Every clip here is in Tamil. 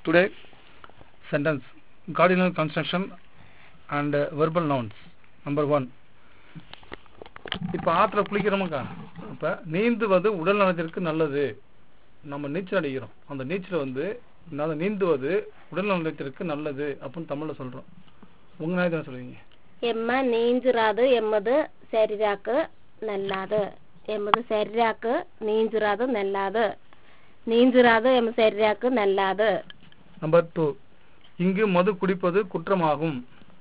today sentence cardinal construction and uh, verbal nouns number one இப்ப ஆத்துல குளிக்கிறோமாக்கா இப்ப நீந்துவது உடல் நலத்திற்கு நல்லது நம்ம நீச்சல் அடிக்கிறோம் அந்த நீச்சல் வந்து நல்ல நீந்துவது உடல் நலத்திற்கு நல்லது அப்படின்னு தமிழ்ல சொல்றோம் உங்க நாய் தானே சொல்லுவீங்க ಎಮ್ಮ ನೀಂಜುರಾದು ಎಮ್ಮದು ಶರೀರಕ್ಕೆ ನಲ್ಲದು ಎಮ್ಮದು ಶರೀರಕ್ಕೆ ನೀಂಜುರಾದು ನಲ್ಲದು நீஞ்சுராது எம் சரீராக்கு நல்லாது நம்பர் டூ இங்கு மது குடிப்பது குற்றமாகும்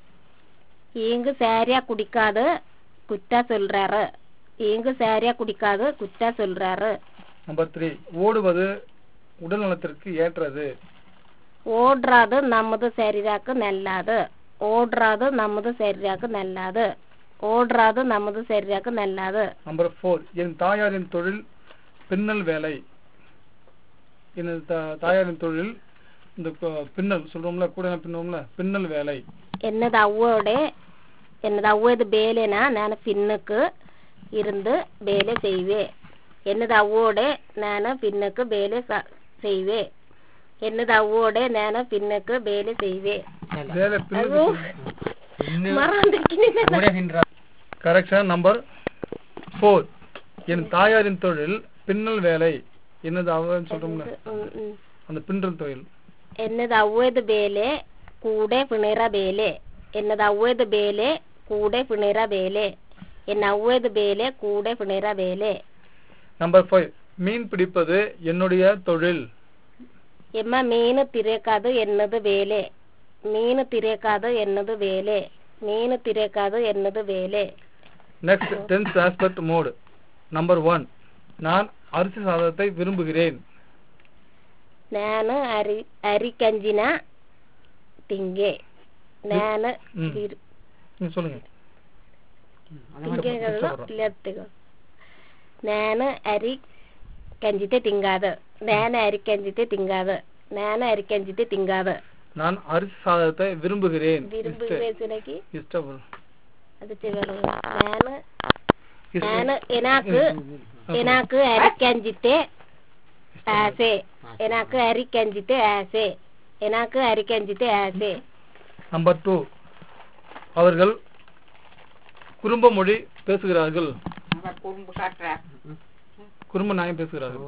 இங்கு சரியா குடிக்காது குத்தா சொல்றாரு இங்கு சரியா குடிக்காது குத்தா சொல்றாரு நம்பர் த்ரீ ஓடுவது உடல் நலத்திற்கு ஏற்றது ஓடுறாது நமது சரீராக்கு நல்லாது ஓடுறாது நமது சரீராக்கு நல்லாது ஓடுறாது நமது சரீராக்கு நல்லாது நம்பர் ஃபோர் என் தாயாரின் தொழில் பின்னல் வேலை எனது தா- தாயாரின் தொழில் இந்த கு- பின்னல் சொல்றோம்ல கூட பின்னோம்ல பின்னல் வேலை என்னது அவ்வோட என்னது அவ்வது வேலைனா நான் பின்னுக்கு இருந்து வேலை செய்வேன் என்னது அவ்வோட நான் பின்னுக்கு வேலை ச- செய்வேன் என்னது அவ்வோட நான் பின்னுக்கு வேலை செய்வேன் வேலை ஐயோ, பின்னல் மறந்துட்டேன் கரெக்ஷன் நம்பர் ஃபோர் என் தாயாரின் தொழில் பின்னல் வேலை என்னது அவன்னு சொல்றோம்ல ம், ம். அந்த பின்னல் தொழில் എന്നത് അവ്വത് ബേലെ കൂടെ പിണിറ ബേലെ എന്നത് അവ്വത് ബേലെ കൂടെ പിണിറ ബേലെ എന്ന അവ്വത് ബേലെ കൂടെ പിണിറ ബേലെ நம்பர் ஃபைவ் மீன் பிடிப்பது என்னுடைய தொழில் എമ്മ മീന് തിരക്കാത് എന്നത് വേലെ മീന് തിരക്കാത് എന്നത് വേലെ മീന് തിരക്കാത് എന്നത് വേലെ next tenth aspect mode number one நான் அரிசி சாதத்தை விரும்புகிறேன் ನಾನು ಅರಿ ಅರಿಕಂಜಿನ ತಿಂಗೆ ನಾನು ம். ವಿರು- நீங்க சொல்லுங்க ತಿಂಗೆಗಳು ಇಲ್ಲತ್ತಿಗೋ ನಾನು ಅರಿ ಕಂಜಿತೆ ತಿಂಗಾದ ನಾನು ಅರಿ ಕಂಜಿತೆ ತಿಂಗಾದ ನಾನು ಅರಿ ಕಂಜಿತೆ ತಿಂಗಾದ நான் அரிசி சாதத்தை விரும்புகிறேன் விரும்புகிறேன் சுனக்கி இஷ்டப்படு அது சொல்லணும் ನಾನು ನಾನು ಎನಾಕು ಎನಾಕು ಅರಿ ಕಂಜಿತೆ ಆಸೆ ಎನಾಕು ಅರಿ ಕಂಜಿತೆ ಆಸೆ ಎನಾಕು ಅರಿ ಕಂಜಿತೆ ಆಸೆ நம்பர் டூ அவர்கள் குறும்ப மொழி பேசுகிறார்கள் குறும்பு காட்டுற குறும்ப நியாயம் பேசுகிறார்கள்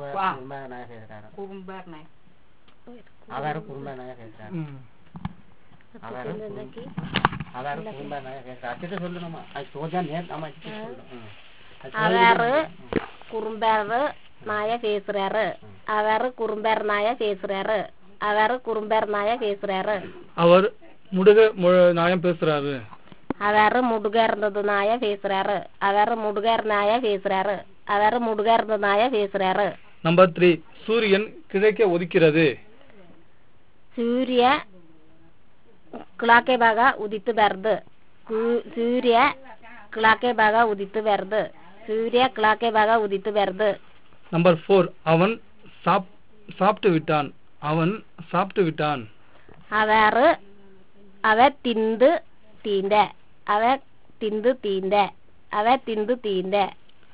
குறும்பர்னே அவர் குறும்பனாக கேட்கிறார் ம். அவர் சுனக்கி அவர் குறும்பனாக கேட்கிறார் அச்சிட்டு சொல்லணுமா அது சோஜா நேர் நம்ம அச்சிட்டு சொல்லணும் அவரு குறும்பேரு நாய பேசுறாரு அவரு குறும்பேர் நாய பேசுறாரு அவரு குறும்பேர் நாய பேசுறாரு அவர் முடுக மொ- நியாயம் பேசுறாரு அவரு முடுகர்ந்தது நாய பேசுறாரு அவரு முடுகர் நாய பேசுறாரு அவரு முடுகர்ந்த நாய பேசுறாரு நம்பர் த்ரீ சூரியன் கிழக்கே ஒதுக்கிறது ಸೂರ್ಯ ಕಿಳಾಕೆ ಭಾಗ ಉದಿತು ಬೆರ್ದು ಕು- ಸೂರ್ಯ ಕಿಳಾಕೆ ಭಾಗ ಉದಿತು ಬೆರ್ದು ಸೂರ್ಯ ಕಿಳಾಕೆ ಭಾಗ ಉದಿತು ಬೆರ್ದು நம்பர் ஃபோர் அவன் சாப் சாப்பிட்டு விட்டான் அவன் சாப்பிட்டு விட்டான் ಅವರು ಅವ ತಿಂದು ತೀಂದೆ ಅವ ತಿಂದು ತೀಂದೆ ಅವ ತಿಂದು ತೀಂದೆ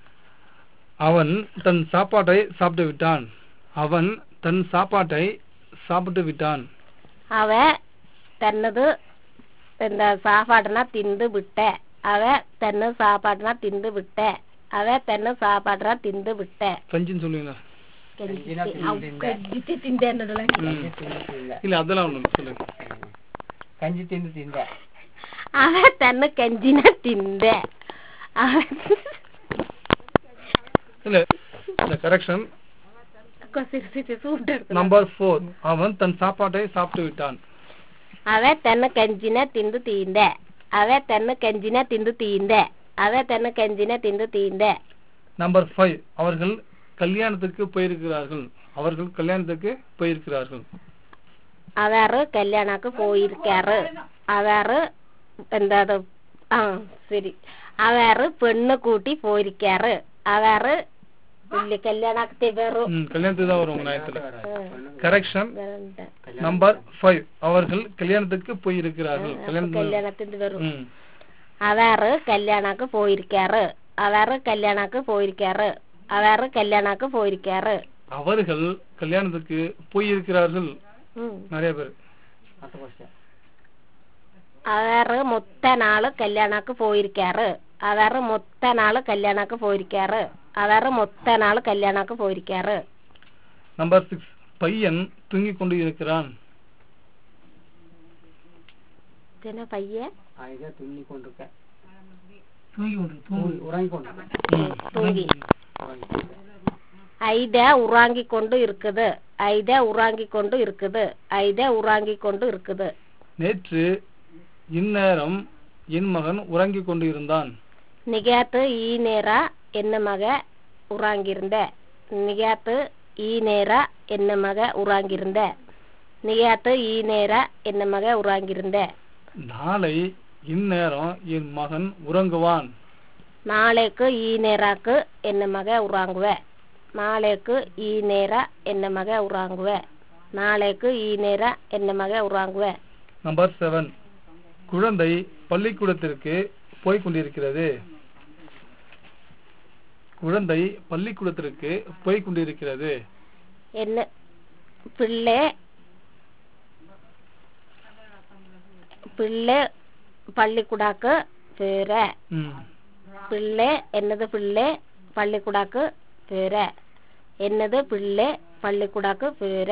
அவன் தன் சாப்பாட்டை சாப்பிட்டு விட்டான் அவன் தன் சாப்பாட்டை சாப்பிட்டு விட்டான் ಅವ ತನ್ನದು இந்த சாப்பாடுனா திந்து விட்ட அவ தன்னு சாப்பாடுனா திந்து விட்ட அவ தன்னு சாப்பாடுனா திந்து விட்ட கஞ்சின்னு சொல்லுவீங்களா கஞ்சிட்டு திண்டேன்னதுல ம். இல்ல அதெல்லாம் ஒண்ணு சொல்லுங்க கஞ்சி திண்டு திண்ட அவ தன்னு கஞ்சினா திந்த அவ இல்ல இந்த கரெக்ஷன் கொசிரிசிட்டு சூட்டு நம்பர் ஃபோர் அவன் தன் சாப்பாட்டை சாப்பிட்டு விட்டான் அவ தன்னு கஞ்சின திந்து தீந்த அவ தன்னு கஞ்சின திந்து தீந்த அவ தன்னு கஞ்சின திந்து தீந்த நம்பர் ஃபைவ் அவர்கள் கல்யாணத்துக்கு போயிருக்கிறார்கள் அவர்கள் கல்யாணத்துக்கு போயிருக்கிறார்கள் அவரு கல்யாணக்கு போயிருக்காரு அவரு എന്താ ആ ശരി അവര് പെണ്ണ് കൂട്ടി പോയിരിക്കാറ് അവര് ഇല്ല കല്യാണത്തെ വേറു ம், கல்யாணத்துக்கு தான் வரும் உங்க நியாயத்துல கரெக்ஷன் நம்பர் ஃபைவ் அவர்கள் கல்யாணத்துக்கு போயிருக்கிறார்கள் கல்யாணம் കല്യാണത്തിന്റെ വെറും ம். അവര് കല്യാണക്ക് പോയിരിക്കാറ് അവര് കല്യാണക്ക് പോയിരിക്കാറ് അവര് കല്യാണക്ക് പോയിരിക്കാറ് அவர்கள் கல்யாணத்துக்கு போயிருக்கிறார்கள் ம் நிறைய பேர் அடுத்த கொஸ்டின் அவரு மொத்த நாள் கல்யாணக்கு போயிருக்காரு அவரு மொத்த நாள் கல்யாணக்கு போயிருக்காரு அவரு மொத்த நாள் கல்யாணக்கு போயிருக்காரு நம்பர் சிக்ஸ் பையன் தூங்கிக் கொண்டு இருக்கிறான் என்ன பையன் ஐடியா துண்ணி கொண்டிருக்க தூங்கி கொண்டு உறங்கி கொண்டிருக்க தூங்கி உறங்கி கொண்டிருக்க. ஐத உறாங்கி கொண்டு இருக்குது ஐத உறாங்கி கொண்டு இருக்குது ஐத உறாங்கி கொண்டு இருக்குது நேற்று இந்நேரம் என் மகன் உறங்கிக் கொண்டு இருந்தான் நிகாத்து ஈ நேரா என்ன மக உறாங்கிருந்த நிகாத்து ஈ நேரா என்ன மக உறாங்கிருந்த நிகாத்து ஈ நேரா என்ன மக உறாங்கிருந்த நாளை இந்நேரம் என் மகன் உறங்குவான் நாளைக்கு ஈ நேராக்கு என்ன மக உறாங்குவ நாளைக்கு ஈ நேரா என்ன மக உறாங்குவ நாளைக்கு ஈ நேரா என்ன மக உறாங்குவ நம்பர் செவன் குழந்தை பள்ளிக்கூடத்திற்கு போய் கொண்டிருக்கிறது குழந்தை பள்ளிக்கூடத்திற்கு போய் கொண்டிருக்கிறது என்ன பிள்ளை பிள்ளை பள்ளிக்கூடாக்கு பேர ம். பிள்ளை என்னது பிள்ளை பள்ளிக்கூடாக்கு பேர என்னது பிள்ளை பள்ளிக்கூடாக்கு பேர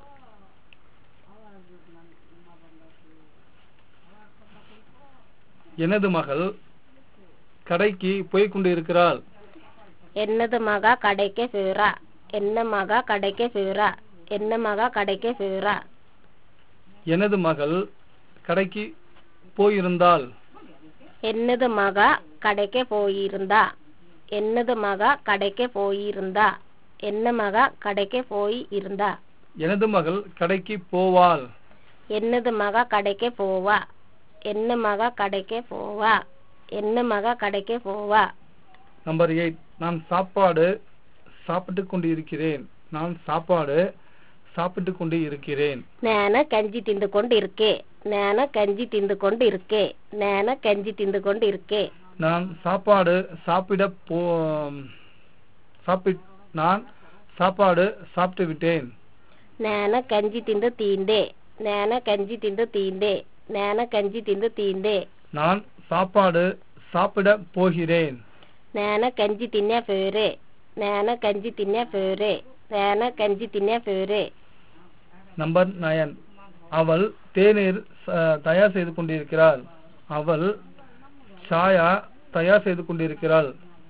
எனது மகள் கடைக்கு போய் கொண்டிருக்கிறாள் என்னது மகா கடைக்கு பேரா என்ன மகா கடைக்கு பேரா என்ன மகா கடைக்கு பேரா எனது மகள் கடைக்கு போயிருந்தாள் என்னது மகா கடைக்கு போயிருந்தா என்னது மகா கடைக்கு போயிருந்தா என்ன மகா கடைக்கு போய் இருந்தா எனது மகள் கடைக்கு போவாள் என்னது மகா கடைக்கு போவா என்ன மகா கடைக்கு போவா என்ன மகா கடைக்கு போவா நம்பர் எயிட் நான் சாப்பாடு சாப்பிட்டு கொண்டு இருக்கிறேன் நான் சாப்பாடு சாப்பிட்டு கொண்டு இருக்கிறேன் నేను కంజి తిందుకొండు ఇరుకే నేను కంజి తిందుకొండు ఇరుకే నేను కంజి తిందుకొండు ఇరుకే நான் சாப்பாடு சாப்பிட போ சாப்பிட் நான் சாப்பாடு சாப்பிட்டு விட்டேன் నేను కంజి తిందు తీందే నేను కంజి తిందు తీందే నేను కంజి తిందు తీందే நான் சாப்பாடு சாப்பிட போகிறேன் నేను కంజి తినే పేరే నేను కంజి తినే పేరే నేను కంజి తినే పేరే நம்பர் நயன் அவள் தேநீர் ச- தயார் செய்து கொண்டிருக்கிறாள் அவள் சாயா தயார் செய்து கொண்டிருக்கிறாள்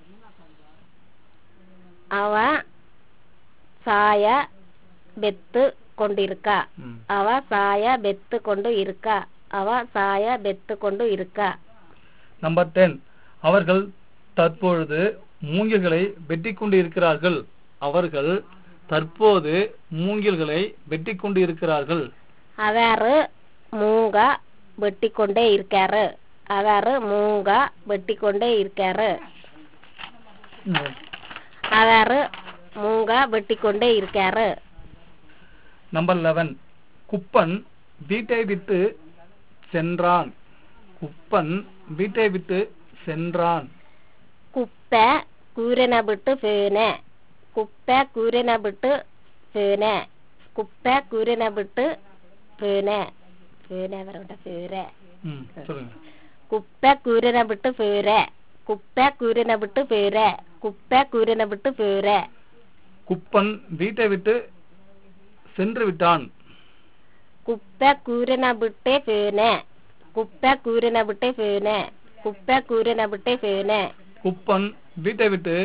அவ சாய பெத்து கொண்டிருக்கா ம். அவ சாய பெத்து கொண்டு இருக்கா அவ சாய பெத்து கொண்டு இருக்கா நம்பர் டென் அவர்கள் தற்பொழுது மூங்கில்களை வெட்டிக் கொண்டு இருக்கிறார்கள் அவர்கள் தற்போது மூங்கில்களை வெட்டிக் கொண்டு இருக்கிறார்கள் அவரு மூங்க வெட்டிக்கொண்டே இருக்காரு அவரு மூங்க வெட்டிக்கொண்டே இருக்காரு அவரு மூங்க வெட்டிக்கொண்டே இருக்காரு நம்பர் லெவன் குப்பன் வீட்டை விட்டு சென்றான் குப்பன் வீட்டை விட்டு சென்றான் குப்பை கூரனை விட்டு பேனே குப்பை கூரனை விட்டு பேனே குப்பை கூரனை விட்டு பேனே பேனே அவரோட பேரே ம், சொல்லுங்க குப்பை கூரனை விட்டு பேர குப்பை கூரனை விட்டு பேர குப்பை கூரனை விட்டு பேர குப்பன் வீட்டை விட்டு சென்று விட்டான் குப்பை கூரனை விட்டே பேனே குப்பை கூரனை விட்டே பேனே குப்பை கூரனை விட்டே பேனே குப்பன் வீட்டை விட்டு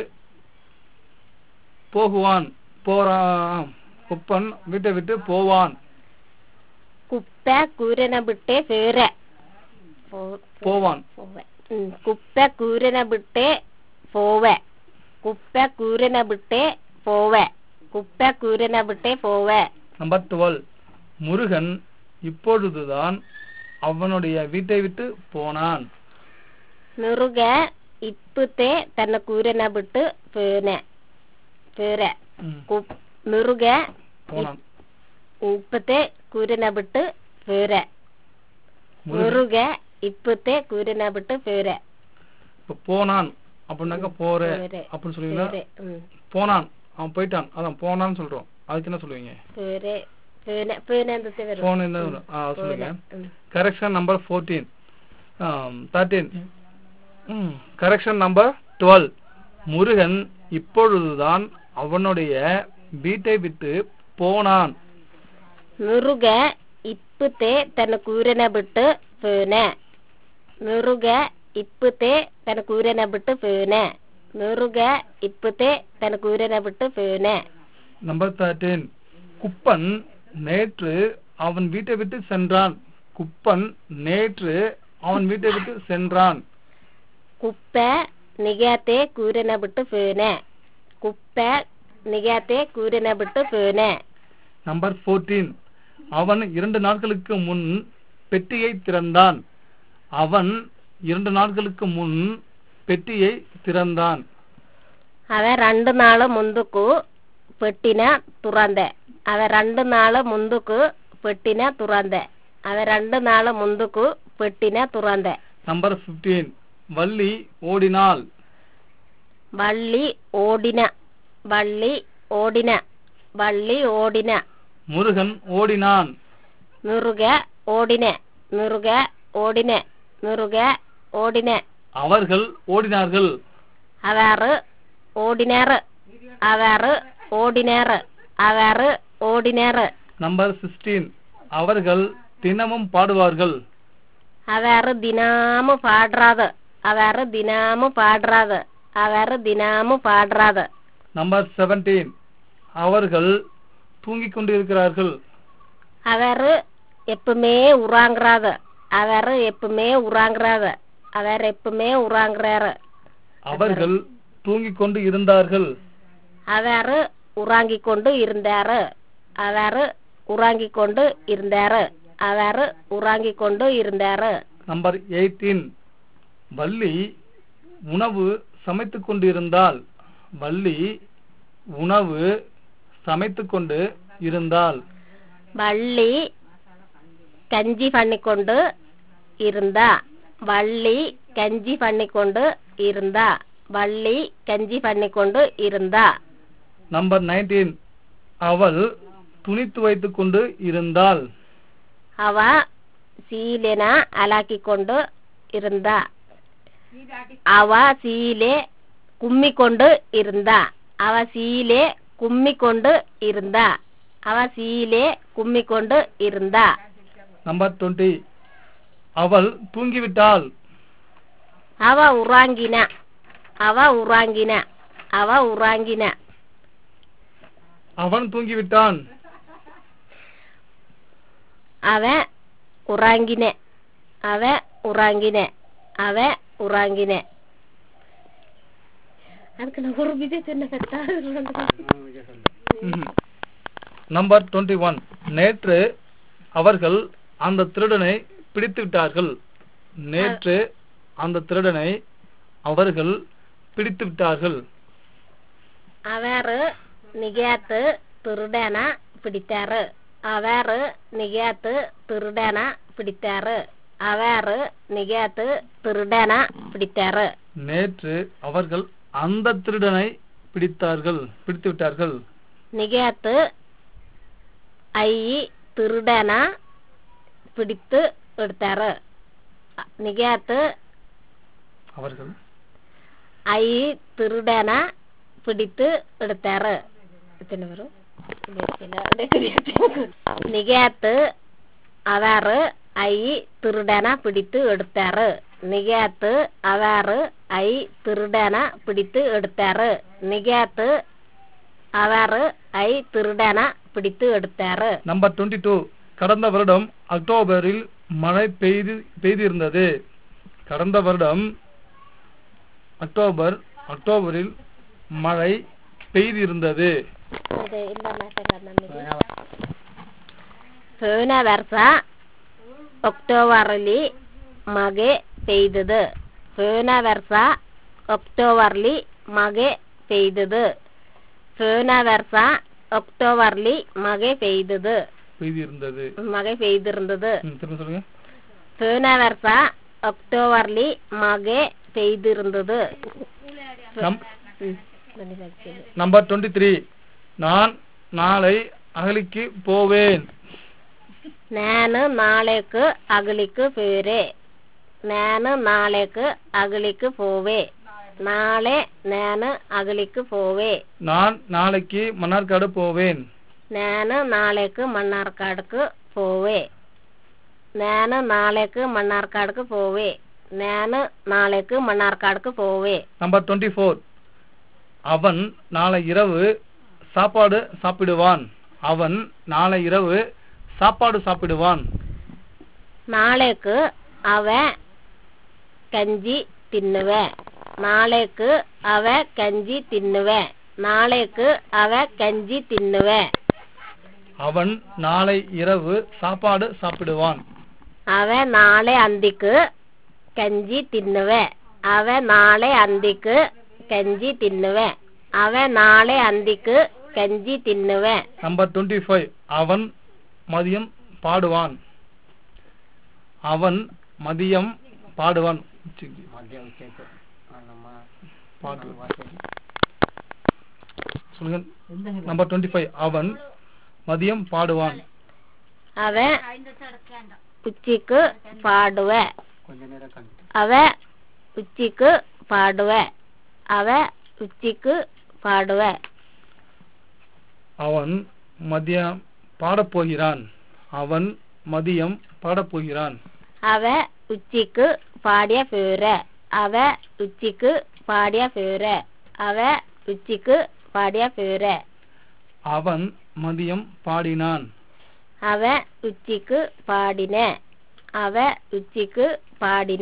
போகுவான் போறான் குப்பன் வீட்டை விட்டு போவான் குப்பை கூரனை விட்டே பேர போவான் குப்பை கூரனை விட்டே போவ குப்பை கூரனை விட்டே போவ குப்பை கூரனை விட்டே போவ நம்பர் டுவெல் முருகன் இப்பொழுதுதான் அவனுடைய வீட்டை விட்டு போனான் ಮುರುಗ ಇಪ್ಪತೆ ತನ್ನ ಕೂರನ ಬಿಟ್ಟು ಪೇನೆ ಪೇರೆ ம், ಕು- ಮುರುಗ போனான் ಇಪ್ಪತೆ ಕೂರನ ಬಿಟ್ಟು ಪೇರೆ முருகன் ಮುರುಗ ಇಪ್ಪತೆ ಕೂರನ ಬಿಟ್ಟು ಪೇರೆ இப்ப போனான் அப்படின்னாக்க போற போறே. அப்படின்னு சொல்லுவீங்களா ಪೇರೆ ಹ್ಮ್ போனான் அவன் போயிட்டான் அதான் போனான்னு சொல்றோம் அதுக்கு என்ன சொல்லுவீங்க ಪೇರೆ பேன பேன எந்தத்தை வரும் போன் என்ன வரும்? ஆ சொல்லுங்க ம். Correction number fourteen thirteen correction number twelve Murugan இப்பொழுதுதான் அவனுடைய வீட்டை விட்டு போனான் முருக ಇಪ್ಪತೆ ತನ್ನ ಕೂರನ ಬಿಟ್ಟು ಪೇನೆ ಮುರುಗ ಇಪ್ಪತೆ ತನ್ನ ಕೂರನ ಬಿಟ್ಟು ಪೇನೆ ಮುರುಗ ಇಪ್ಪತೆ ತನ್ನ ಕೂರನ ಬಿಟ್ಟು ಪೇನೆ நம்பர் தேர்ட்டீன் குப்பன் நேற்று அவன் வீட்டை விட்டு சென்றான் குப்பன் நேற்று அவன் வீட்டை விட்டு சென்றான் ಕುಪ್ಪೆ ನಿಗಾತೆ ಕೂರನ ಬಿಟ್ಟು ಪೇನೆ ಕುಪ್ಪೆ ನಿಗಾತೆ ಕೂರನ ಬಿಟ್ಟು ಪೇನೆ நம்பர் ஃபோர்டீன் அவன் இரண்டு நாட்களுக்கு முன் பெட்டியை திறந்தான் அவன் இரண்டு நாட்களுக்கு முன் பெட்டியை திறந்தான் ಅವ ರಂಡು ನಾಳು ಮುಂದಕ್ಕೂ ಪೆಟ್ಟಿನ ತುರಂದೆ ಅವ ರಂಡು ನಾಳು ಮುಂದಕ್ಕೂ ಪೆಟ್ಟಿನ ತುರಂದೆ ಅವ ರಂಡು ನಾಳು ಮುಂದಕ್ಕೂ ಪೆಟ್ಟಿನ ತುರಂದೆ நம்பர் பிப்டீன் வள்ளி ஓடினாள் ಬಳ್ಳಿ ಓಡಿನ ಬಳ್ಳಿ ಓಡಿನ ಬಳ್ಳಿ ಓಡಿನ முருகன் ஓடினான் ನುರುಗ ಓಡಿನೆ ನುರುಗ ಓಡಿನೆ ನುರುಗ ಓಡಿನೆ அவர்கள் ஓடினார்கள் ಅವರು ಓಡಿನ್ಯಾರ ಅವರು ಓಡಿನ್ಯಾರ ಅವರು ಓಡಿನ್ಯಾರ நம்பர் சிக்ஸ்டீன் அவர்கள் தினமும் பாடுவார்கள் ಅವರು ದಿನಾಮು ಪಾಡ್ರಾದ ಅವರು ದಿನಾಮು ಪಾಡ್ರಾದ ಅವರು ದಿನಾಮು ಪಾಡ್ರಾದ நம்பர் செவன்டீன் அவர்கள் தூங்கிக் கொண்டிருக்கிறார்கள் ಅವರು எப்பவுமே உறாங்கிறாத ಅವರು எப்பவுமே உறாங்கிறாத அவர் எப்பவுமே உறாங்கிறாரு அவர்கள் தூங்கிக் கொண்டு இருந்தார்கள் ಅವರು உறாங்கிக் கொண்டு இருந்தாரு ಅವರು உறாங்கிக் கொண்டு இருந்தாரு ಅವರು உறாங்கிக் கொண்டு இருந்தாரு நம்பர் எயிட்டீன் வள்ளி உணவு சமைத்துக் கொண்டிருந்தால் வள்ளி உணவு சமைத்துக் கொண்டு இருந்தால் வள்ளி கஞ்சி பண்ணிக்கொண்டு இருந்தா வள்ளி கஞ்சி பண்ணிக்கொண்டு இருந்தா வள்ளி கஞ்சி பண்ணிக்கொண்டு இருந்தா நம்பர் நைன்டீன் அவள் துணி துவைத்துக் கொண்டு இருந்தாள் அவ சீಲೆನ ಅಲಾಕಿಕೊಂಡು இருந்தா அவ சீಲೆ கும்மிக்கொண்டு இருந்தா அவ சீಲೆ கும்மிக்கொண்டு இருந்தா அவ சீಲೆ கும்மிக்கொண்டு இருந்தா நம்பர் டுவெண்ட்டி அவள் தூங்கிவிட்டாள் அவ உறாங்கின அவ உறாங்கின அவ உறாங்கின அவன் தூங்கிவிட்டான் அவன் உறாங்கின அவன் உறாங்கின அவன் உறாங்கின அதுக்கு நான் ஒரு விஜய் சொன்ன நம்பர் டுவெண்ட்டி ஒன் நேற்று அவர்கள் அந்த திருடனை பிடித்து விட்டார்கள் நேற்று அந்த திருடனை அவர்கள் பிடித்து விட்டார்கள் ಅವರು ನಿಗ್ಯಾತ್ ತಿರುಡನ பிடித்தாரு ಅವರು ನಿಗ್ಯಾತ್ ತಿರುಡನ பிடித்தாரு ಅವರು ನಿಗ್ಯಾತ್ ತಿರುಡನ பிடித்தாரு நேற்று அவர்கள் அந்த திருடனை பிடித்தார்கள் பிடித்து விட்டார்கள் நிகேத்து ஐ திருடன பிடித்து எடுத்தாரு நிகேத்து அவர்கள் ஐ திருடன பிடித்து எடுத்தாரு எத்தனை வரும் நிகேத்து ಅವರು ಐ ತಿರುಡನ பிடித்து எடுத்தாரு நிகேத்து ಅವರು ಐ ತಿರುಡನ பிடித்து எடுத்தாரு நிகேத்து ಅವರು ஐ திருடன பிடித்து எடுத்தாரு நம்பர் டுவெண்ட்டி டூ கடந்த வருடம் அக்டோபரில் மழை பெய்து பெய்திருந்தது கடந்த வருடம் அக்டோபர் அக்டோபரில் மழை பெய்திருந்தது ಇದು ಇಲ್ಲ ಮಾತಾಡೋದು ನಮಗೆ ಹೋದ ವರ್ಷ ಅಕ್ಟೋಬರ್ಲಿ ಮಗೆ പെയ്തത് ಹೋದ ವರ್ಷ ಅಕ್ಟೋಬರ್ಲಿ ಮಗೆ പെയ്തത് ಹೋದ ವರ್ಷ ಅಕ್ಟೋಬರ್ಲಿ ಮಗೆ പെയ്തത് பெய்திருந்தது ಮಗೆ പെയ്തിരുന്നത് ம், திரும்ப சொல்லுங்க ಹೋದ ವರ್ಷ ಅಕ್ಟೋಬರ್ಲಿ ಮಗೆ പെയ്തിരുന്നത് நம்- ಹ್ಮ್ ಮನೆ நம்பர் டுவெண்ட்டி த்ரீ நான் நாளை அகலிக்கு போவேன் నేను நாளைக்கு அகலிக்கு போறே నేను நாளைக்கு அகலிக்கு போவே நாளை నేను அகலிக்கு போவே நான் நாளைக்கு மன்னார்காடு போவேன் నేను நாளைக்கு மன்னார்காடுக்கு போவே నేను நாளைக்கு மன்னார்காடுக்கு போவே నేను நாளைக்கு மன்னார்காடுக்கு போவே நம்பர் டுவெண்ட்டி ஃபோர் அவன் நாளை இரவு சாப்பாடு சாப்பிடுவான் அவன் நாளை இரவு சாப்பாடு சாப்பிடுவான் நாளைக்கு அவன் கஞ்சி தின்னுவேன் நாளைக்கு அவ கஞ்சி தின்னுவேன் நாளைக்கு அவ கஞ்சி தின்னுவேன் அவன் நாளை இரவு சாப்பாடு சாப்பிடுவான் அவன் நாளை அந்திக்கு கஞ்சி தின்னுவேன் அவன் நாளை அந்திக்கு கஞ்சி தின்னுவேன் அவன் நாளை அந்திக்கு கஞ்சி தின்னுவேன் நம்பர் டுவெண்ட்டி ஃபைவ் அவன் மதியம் பாடுவான் அவன் மதியம் பாடுவான் மத்திய உச்சத்து நம்ம பாட்டு வாசல் சொல்லுங்க நம்பர் டுவெண்ட்டி ஃபைவ் அவன் மதியம் பாடுவான் அவன் உச்சிக்கு பாடுவேன் கொஞ்ச நேரம் கண்டு அவ உச்சிக்கு பாடுவேன் அவ உச்சிக்கு பாடுவேன் அவன் மதியம் பாடப் போகிறான் அவன் மதியம் பாடப் போகிறான் அவ உச்சிக்கு பாடிய பேர அவ உச்சிக்கு பாடிய பேர அவ உச்சிக்கு பாடிய பேர அவன் மதியம் பாடினான் அவ உச்சிக்கு பாடின அவ உச்சிக்கு பாடின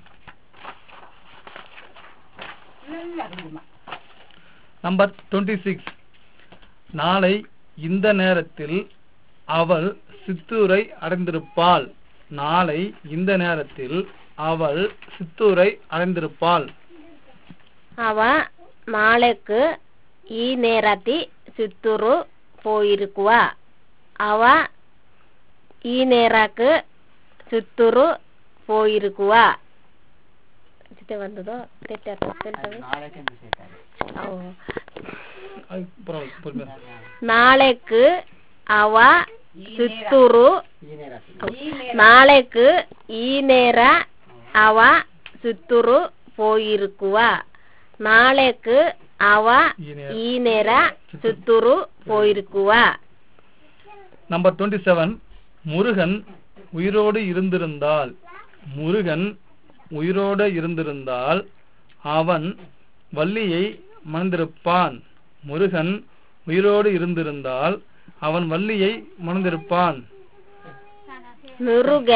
நம்பர் டுவெண்ட்டி சிக்ஸ் நாளை இந்த நேரத்தில் அவள் சித்தூரை அடைந்திருப்பாள் நாளை இந்த நேரத்தில் அவள் சித்தூரை அடைந்திருப்பாள் அவ நாளைக்கு ಈ ನೇರತಿ ಸುತ್ತೂರು போயிருக்குவா அவ ಈ நேராக்கு சுத்தூரு போயிருக்குவா இது வந்ததோ அது நாளைக்கு என்று சேர்த்தாரு அது பரவாயில்ல, பொறுமையா. நாளைக்கு அவ சுத்தூரு ಈ நேரத்தில் நாளைக்கு ಈ நேர அவ சுத்தூரு போயிருக்குவா நாளைக்கு அவ ಈ ನೇರ. ಈ நேர சுத்தூரு போயிருக்குவா நம்பர் டுவெண்ட்டி செவன் முருகன் உயிரோடு இருந்திருந்தால் முருகன் உயிரோடு இருந்திருந்தால் அவன் வள்ளியை மணந்திருப்பான் முருகன் உயிரோடு இருந்திருந்தால் அவன் வள்ளியை மணந்திருப்பான் முருக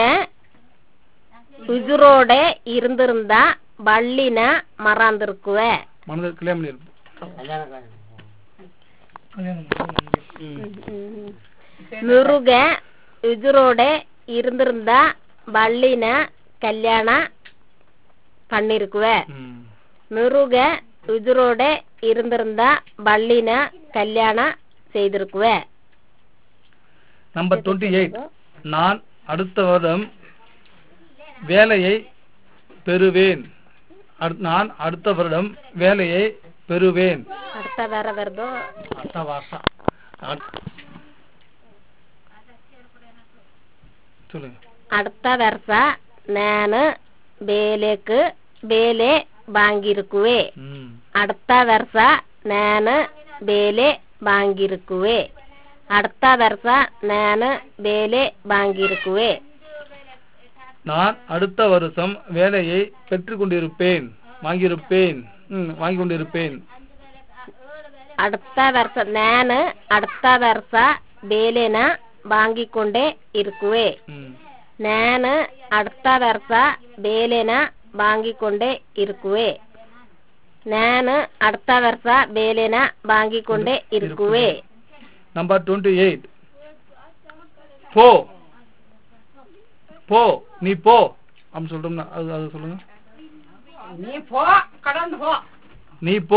உயிரோட இருந்திருந்தா வள்ளின மறந்திருக்குவ மனது கல்யாணம் பண்ணியிருப்பான் கல்யாணம் முருக உயிரோட இருந்திருந்தா வள்ளின கல்யாண பண்ணிருக்குவ ம். முருக உயிரோட இருந்திருந்தா வள்ளின கல்யாணம் செய்திருக்குவ நம்பர் டுவெண்ட்டி எயிட் நான் அடுத்த வருடம் வேலையை பெறுவேன் அடு- நான் அடுத்த வருடம் வேலையை பெறுவேன் அடுத்த வேற வருதோ அடுத்த வருஷம் அடு- சொல்லுங்க அடுத்த வருஷம் ನಾನು ಬೇಲೆக்கு ಬೇಲೆ வாங்கியிருக்குவே ம். அடுத்த வருஷ ನಾನು ಬೇಲೆ வாங்கியிருக்குவே அடுத்த வருஷ ನಾನು ಬೇಲೆ வாங்கியிருக்குவே நான் அடுத்த வருஷம் வேலையை பெற்றுக் கொண்டிருப்பேன் வாங்கியிருப்பேன் ம், வாங்கிக் கொண்டிருப்பேன் அடுத்த வருஷம் ನಾನು அடுத்த வருஷ ಬೇಲೆನ வாங்கிக்கொண்டே இருக்குவே ம். ನಾನು அடுத்த வருஷ ಬೇಲೆನ வாங்கிக்கொண்டே இருக்குவே ನಾನು அடுத்த வருஷ ಬೇಲೆನ வாங்கிக்கொண்டே இருக்குவே நம்பர் டுவெண்ட்டி எயிட் போ போ நீ போ அப்படின்னு சொல்றோம்னா அது அது சொல்லுங்க நீ போ கடந்து போ நீ போ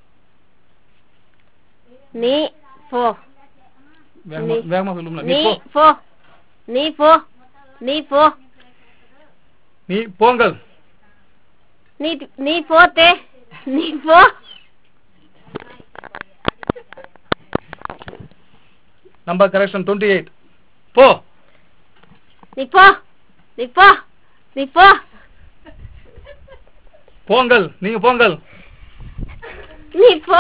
நீ போ வேகமா நீ- வேகமா சொல்லுங்களா நீ நீ போ போ நீ போ நீ போ நீ போங்கள் நீ நீ போத்தே நீ போ நம்பர் கரெக்ஷன் டுவெண்ட்டி எயிட் போ நீ போ நீ போ நீ போ போங்கள் நீங்க போங்கள் நீ போ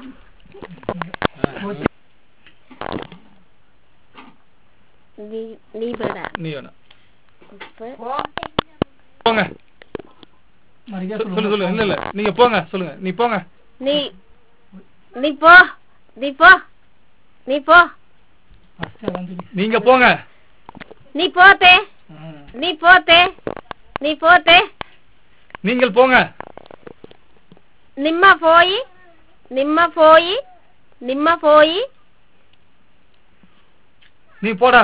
நீ நீ போடா நீ வேணா இப்ப போங்க சொ- சொல்லு சொல்லு இல்ல இல்ல நீங்க போங்க சொல்லுங்க நீ போங்க நீ நீ போ நீ போ நீ போ நீங்க போங்க நீ போத்தே நீ போத்தே நீ போத்தே நீங்கள் போங்க ನಿಮ್ಮ పోయి ನಿಮ್ಮ పోయి ನಿಮ್ಮ పోయి நீ போடா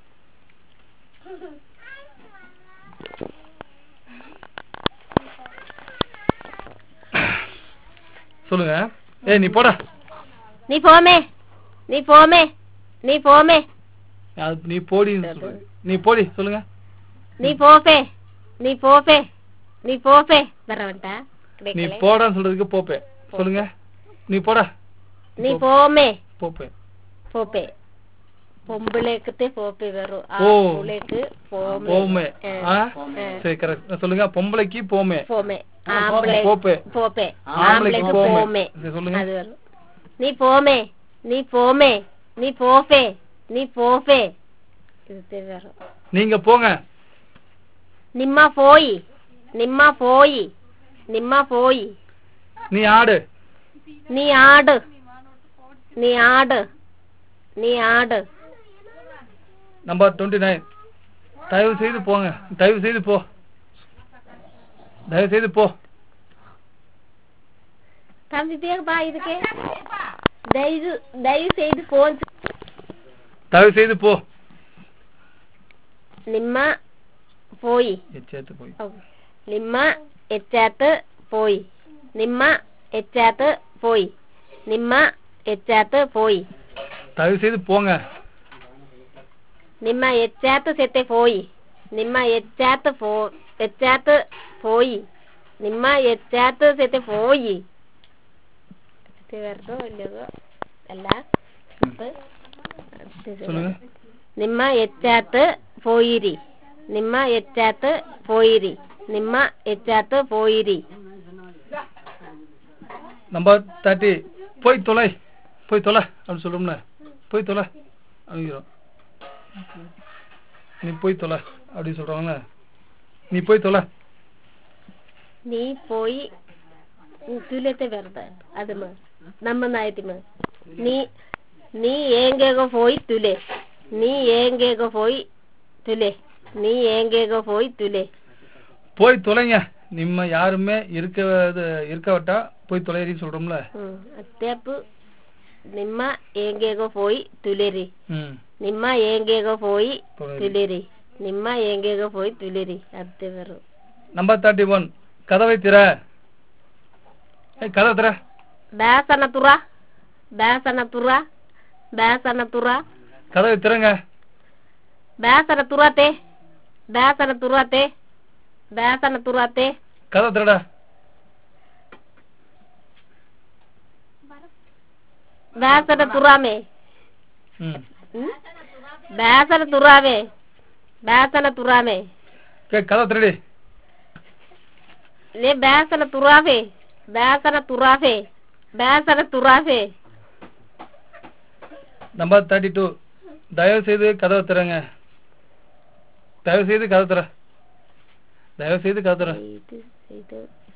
சொல்லுங்க ஏய் நீ போடா நீ போமே நீ போமே நீ போமே அது நீ போடி நீ போடி சொல்லுங்க நீ போப்பே நீ போப்பே நீ போப்பே வரவன்டா நீ போடான்னு சொல்றதுக்கு போப்பே சொல்லுங்க நீ போடா நீ போமே போப்பே போப்பே பொம்பளைக்குத்தே போப்பே வரும் ஓ. ஆம்பளைக்கு போமே போமே ஆ, ஆ ஆ. சரி கரெக்ட் சொல்லுங்க பொம்பளைக்கு போமே போமே ஆம்பளை போப்பே போப்பே ஆம்பளைக்கு ஆம்பளைக்கு போமே. போமே சரி, சொல்லுங்க. அது வரும் நீ போமே நீ போமே நீ போப்பே நீ போப்பே இது வரும் நீங்க போங்க ನಿಮ್ಮ போய் ನಿಮ್ಮ போய் ನಿಮ್ಮ போய் நீ ஆடு நீ ஆடு நீ ஆடு நீ ஆடு நம்பர் டுவெண்ட்டி நைன் தயவு செய்து போங்க தயவு செய்து போ தயவு செய்து போ தம்பி பேர் பா இதுக்கு தயவு தயவு செய்து போன் தயவு செய்து போ ನಿಮ್ಮ போய் சேர்த்து போய் ನಿಮ್ಮ ಎಚ್ಚಾತ போய் ನಿಮ್ಮ ಎಚ್ಚಾತ போய் ನಿಮ್ಮ ಎಚ್ಚಾತ போய் தயவு செய்து போங்க ನಿಮ್ಮ ಎಚ್ಚಾತ ಸೆತೆ போய் ನಿಮ್ಮ ಎಚ್ಚಾತ ಪೋ ಎಚ್ಚಾತ போய் ನಿಮ್ಮ ಎಚ್ಚಾತ ಸೆತೆ போய் வருதோ இல்லையோ ಅಲ್ಲ சொல்லுங்க ನಿಮ್ಮ ಎಚ್ಚಾತ போயிரி ನಿಮ್ಮ ಎಚ್ಚಾತ போயிரி ನಿಮ್ಮ ಎಚ್ಚಾತ போயிரி நம்பர் தேர்ட்டி போய் தொலை போய் தொலை அப்படின்னு சொல்றோம்ல போய் தொலை அப்படிங்கிறோம் நீ போய் தொலை அப்படின்னு சொல்றாங்கல்ல நீ போய் தொலை ನೀ போய் ತುಲೆತೆ ಬರ್ದ ಅದು ಮ ನಮ್ಮನ್ನ ಆಯ್ತು ಮ ನೀ ನೀ ಏಂಗೆಗೋ ಹೋಯ್ ತುಲೆ ನೀ ಏಂಗೆಗೋ ಹೋಯ್ ತುಲೆ ನೀ ಏಂಗೆಗೋ ಹೋಯ್ ತುಲೆ போய் தொலைங்க நிம்ம யாருமே இருக்க இருக்க விட்டா போய் தொலைறின்னு சொல்றோம்ல ಹ್ಮ್ ಅತ್ತೆಪ್ಪು ನಿಮ್ಮ ಏಂಗೆಗೋ ಹೋಯ್ ತುಲೆರಿ ம் ನಿಮ್ಮ ಏಂಗೆಗೋ ಹೋಯ್ ತೊಳೆರಿ. ತುಲೆರಿ ನಿಮ್ಮ ಏಂಗೆಗೋ ಹೋಯ್ ತುಲೆರಿ ಅತ್ತೆ ಬರು நம்பர் தேர்ட்டி ஒன் கதவை திற ஏய் கதவை திற ಬ್ಯಾಸನ ತುರ ಬ್ಯಾಸನ ತುರ ಬ್ಯಾಸನ ತುರ கதவை திறங்க ಬ್ಯಾಸನ ತುರತೆ ಬ್ಯಾಸನ ತುರತೆ ಬ್ಯಾಸನ ತುರತೆ கதவை திறடா ಬ್ಯಾಸನ ತುರಾಮೆ ம் ಹ್ಮ್? ಬ್ಯಾಸನ ತುರಾಮೆ ಬ್ಯಾಸನ ತುರಾಮೆ கே கதவை திரடி ಲೇ ಬ್ಯಾಸನ ತುರಾಫೆ ಬ್ಯಾಸನ ತುರಾಫೆ ಬ್ಯಾಸನ ತುರಾಫೆ நம்பர் தேர்ட்டி டூ தயவு செய்து கதவை திறங்க தயவு செய்து கதவை திற தயவு செய்து கதவை திற ಇದು ಇದು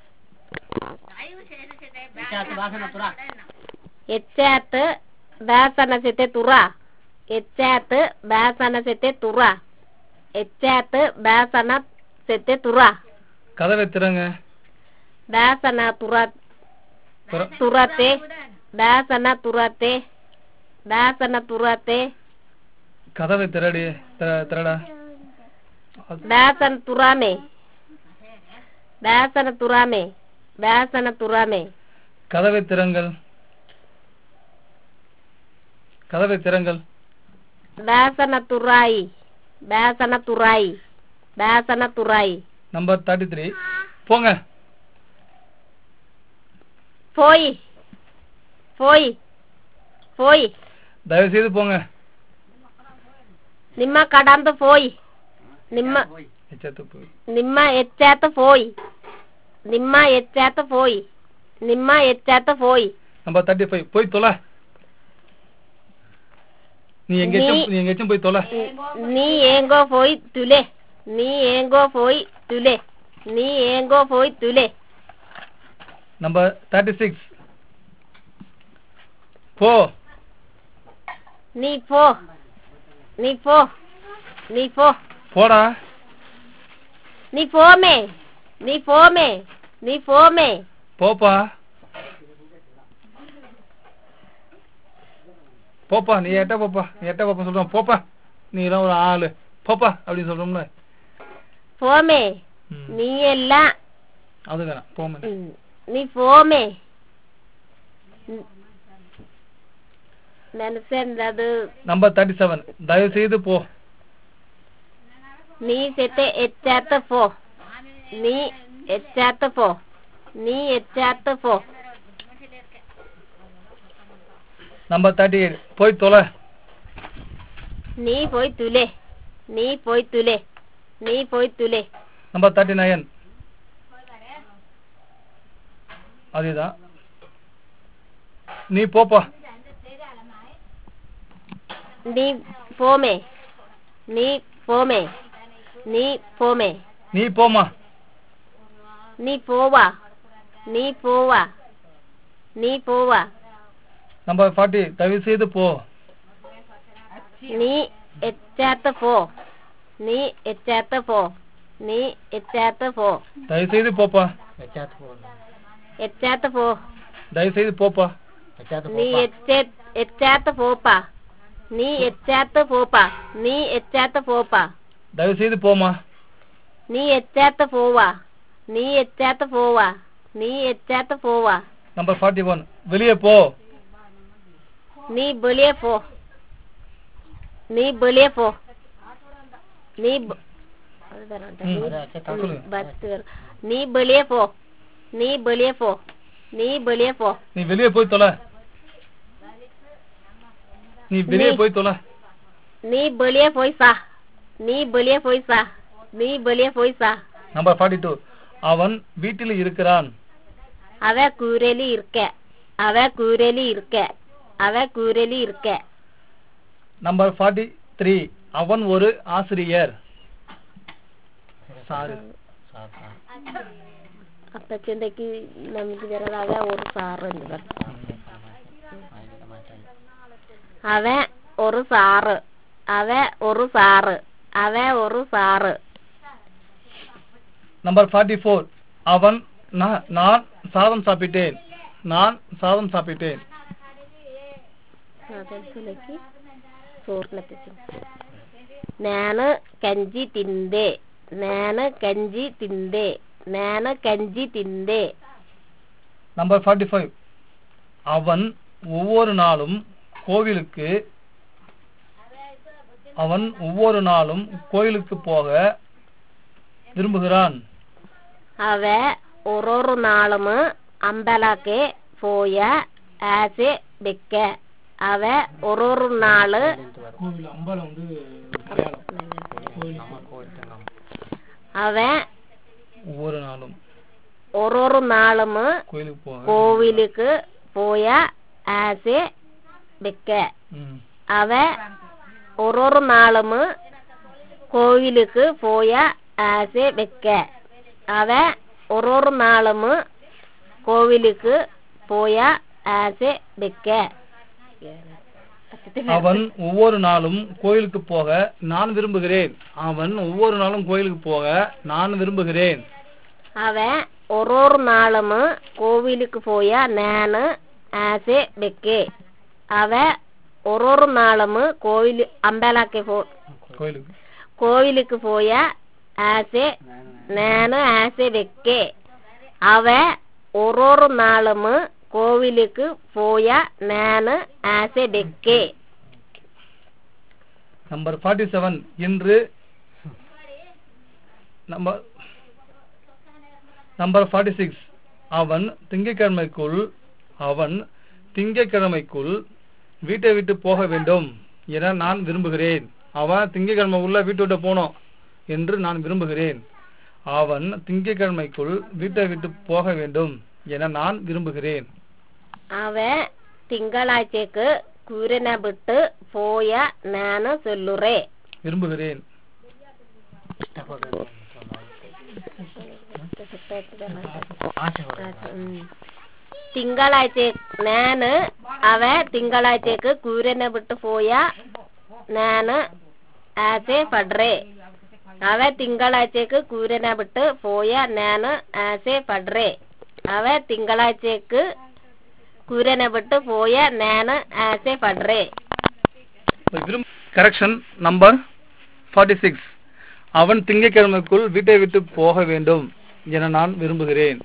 ಎಚ್ಚಾತ್ ಬ್ಯಾಸನ ಸೆತೆ ತುರ ಎಚ್ಚಾತ್ ಬ್ಯಾಸನ ಸೆತೆ ತುರ ಎಚ್ಚಾತ್ ಬ್ಯಾಸನ ಸೆತೆ ತುರ கதவை திறங்க ಬ್ಯಾಸನ ತುರ திற ತುರತೆ ಬ್ಯಾಸನ ತುರತೆ ಬ್ಯಾಸನ ತುರತೆ கதவை திரடி திற- திறடா ಬ್ಯಾಸನ ತುರಾಮೆ ಬ್ಯಾಸನ ತುರಾಮೆ ಬ್ಯಾಸನ ತುರಾಮೆ கதவை திறங்கள் கதவை திறங்கள் ಬ್ಯಾಸನ ತುರಾಯಿ ಬ್ಯಾಸನ ತುರಾಯಿ ಬ್ಯಾಸನ ತುರಾಯಿ நம்பர் தேர்ட்டி த்ரீ போங்க போய் போய் போய் தயவு செய்து போங்க ನಿಮ್ಮ ಕಡಂದು போய் ನಿಮ್ಮ எச்சத்து போய் ನಿಮ್ಮ ಎಚ್ಚಾತ ಫೋಯ್ ನಿಮ್ಮ ಎಚ್ಚಾತ ಫೋಯ್ ನಿಮ್ಮ ಎಚ್ಚಾತ ಫೋಯ್ நம்பர் தேர்ட்டி ஃபைவ் போய் தொலை நீ எங்கேயாச்சும் நீ- நீ எங்கேயாச்சும் போய் தொலை ನೀ ಏಂಗೋ ಫೋಯ್ ತುಲೆ ನೀ ಏಂಗೋ ಫೋಯ್ ತುಲೆ ನೀ ಏಂಗೋ ಫೋಯ್ ತುಲೆ நம்பர் தேர்ட்டி சிக்ஸ் போ ನೀ ಫೋ ನೀ ಫೋ ನೀ ಫೋ போடா ನೀ ಫೋಮೆ ನೀ ಫೋಮೆ ನೀ ಫೋಮೆ போப்பா போப்பா நீ எட்ட போப்பா நீ எட்ட போப்பா சொல்றோம் போப்பா நீ எல்லாம் ஒரு ஆளு போப்பா அப்படின்னு சொல்றோம்ல ಫೋಮೆ ம். ನೀ ಎಲ್ಲ அது வேணாம் போமே ಹ್ಮ್. ನೀ ಫೋಮೆ ನೆನಸೆಂದದು நம்பர் தேர்ட்டி செவன் தயவு செய்து போ ನೀ ಸೆತೆ ಎಚ್ಚಾತ ಫೋ ನೀ ಎಚ್ಚಾತ ಫೋ ನೀ ಎಚ್ಚಾತ ಫೋ நம்பர் தேர்ட்டி எயிட் போய் தொலை ನೀ ಪೋಯ್ ತುಲೆ ನೀ ಪೋಯ್ ತುಲೆ ನೀ ಪೋಯ್ ತುಲೆ நம்பர் தேர்ட்டி நைன் அதேதான் நீ போப்பா ನೀ ಫೋಮೆ ನೀ ಫೋಮೆ ನೀ ಫೋಮೆ நீ போமா ನೀ ಪೋವಾ ನೀ ಪೋವಾ ನೀ ಪೋವಾ நம்பர் ஃபார்ட்டி தயவு செய்து போ ನೀ ಎಚ್ಚಾತ ಫೋ ನೀ ಎಚ್ಚಾತ ಫೋ ನೀ ಎಚ್ಚಾತ ಫೋ தயவு செய்து போப்பா Ecat pun. ಎಚ್ಚಾತ ಫೋ தயவு செய்து போப்பா Ecat ನೀ pun. ಎಚ್ಚೆ ಎಚ್ಚಾತ ಫೋಪಾ ನೀ ಎಚ್ಚಾತ ಫೋಪಾ ನೀ ಎಚ್ಚಾತ ಫೋಪಾ தயவு செய்து போமா ನೀ ಎಚ್ಚಾತ ಫೋವಾ ನೀ ಎಚ್ಚಾತ ಫೋವಾ ನೀ ಎಚ್ಚಾತ ಫೋವಾ நம்பர் ஃபார்ட்டி ஒன் வெளியே போ ನೀ ಬಲಿಯ ಫೋ ನೀ ಬಲಿಯ ಫೋ ನೀ ಬ- ಅದು ಬೇಡ ಉಂಟಾ? ಹ್ಮ್. ನೀ- ಅದೇ ಅಷ್ಟೇ ತಗೊಳ್ಳಿ. ಹ್ಮ್, ಬರ್ತು ಬೇಡ. ನೀ ಬಲಿಯ ಫೋ ನೀ ಬಲಿಯ ಫೋ ನೀ ಬಲಿಯ ಫೋ நீ வெளியே போய் தொலை நீ வெளியே நீ- போய் தொலை ನೀ ಬಲಿಯ ಫೋಯ್ಸಾ ನೀ ಬಲಿಯ ಫೋಯ್ಸಾ ನೀ ಬಲಿಯ ಫೋಯ್ಸಾ நம்பர் ஃபார்ட்டி டூ அவன் வீட்டில் இருக்கிறான் ಅವ ಕೂರೆಲಿ ಇರ್ಕೆ ಅವ ಕೂರೆಲಿ ಇರ್ಕೆ ಅವ ಕೂರೆಲಿ ಇರ್ಕೆ நம்பர் ஃபார்ட்டி த்ரீ அவன் ஒரு ஆசிரியர் சாரு Saat saat. അപ്പച്ചൻ്റെക്ക് നമുക്ക് വരാതെ അവ ഒരു സാറുണ്ട് അവൻ ഒരു സാറ് അവ ഒരു സാറ് അവ ഒരു സാറ് நம்பர் ஃபார்ட்டி ஃபோர் அவன் நான் நான் சாதம் சாப்பிட்டேன் நான் சாதம் சாப்பிட்டேன் അതെനിക്ക് ചോറിനെത്തിച്ചു ನಾನು ಕಂಜಿ ತಿಂದೆ ನಾನು ಕಂಜಿ ತಿಂದೆ ನಾನು ಕಂಜಿ ತಿಂದೆ நம்பர் ஃபார்ட்டி ஃபைவ் அவன் ஒவ்வொரு நாளும் கோவிலுக்கு அவன் ஒவ்வொரு நாளும் கோயிலுக்கு போக விரும்புகிறான் അവ ഓരോരു നാളും അമ്പലಕ್ಕೆ പോയ ആസೆ ಬೆಕ್ಕ അവ ഓരോരു നാള് கோவில் அம்பலம் வந்து Nama kau itu nama. അവൻ ஒவ்வொரு நாளும் ഓരോരു നാളും கோயிலுக்கு போக കോവിലുക്ക് പോയ ആസെ ಬೆಕ್ಕ ம். അവ ഓരോരു നാളും കോവിലുക്ക് പോയ ആസെ വെക്ക അവ ഓരോരു നാളും കോവിലുക്ക് പോയ ആസെ വെക്ക அவன் ஒவ்வொரு நாளும் கோயிலுக்கு போக நான் விரும்புகிறேன் அவன் ஒவ்வொரு நாளும் கோயிலுக்கு போக நான் விரும்புகிறேன் അവൻ ഓരോരു നാളും കോവിലുക്ക് പോയ നാന് ആസെ വെക്കേ അവ ഓരോരു നാളും കോവിൽ അമ്പലಕ್ಕೆ പോ கோயிலுக்கு കോവിലുക്ക് പോയ ആസെ ನಾನು ಆಸೆ ಬೆಕ್ಕೆ ಅವ ಒರೊರು ನಾಳಮ್ ಕೋವಿலுக்கு போய ನಾನು ಆಸೆ ಬೆಕ್ಕೆ நம்பர் ஃபார்ட்டி செவன் இன்று நம்பர் நம்பர் ஃபார்ட்டி சிக்ஸ் அவன் திங்கட்கிழமைக்குள் அவன் திங்கட்கிழமைக்குள் வீட்டை விட்டு போக வேண்டும் என நான் விரும்புகிறேன் அவன் திங்கட்கிழமை உள்ள வீட்டை விட்டு போனோம் என்று நான் விரும்புகிறேன் அவன் திங்கட்கிழமைக்குள் வீட்டை விட்டு போக வேண்டும் என நான் விரும்புகிறேன் அவன் திங்களாഴ്ചക്ക് കൂരനെ വിട്ട് പോയ നാന് ചൊല്ലുറേ விரும்புகிறேன் തിങ്കളാഴ്ച നാന് അവ തിങ്കളാഴ്ചക്ക് കൂരനെ വിട്ട് പോയ നാന് ആസെ പഡ്രേ അവ തിങ്കളാഴ്ചക്ക് കൂരനെ വിട്ട് പോയ നാന് ആസെ പഡ്രേ അവ തിങ്കളാഴ്ചക്ക് കൂരനെ വിട്ട് പോയ നാന് ആസെ പഡ്രേ கரெக்ஷன் நம்பர் ஃபார்ட்டி சிக்ஸ் அவன் திங்கட்கிழமைக்குள் வீட்டை விட்டு போக வேண்டும் என நான் விரும்புகிறேன்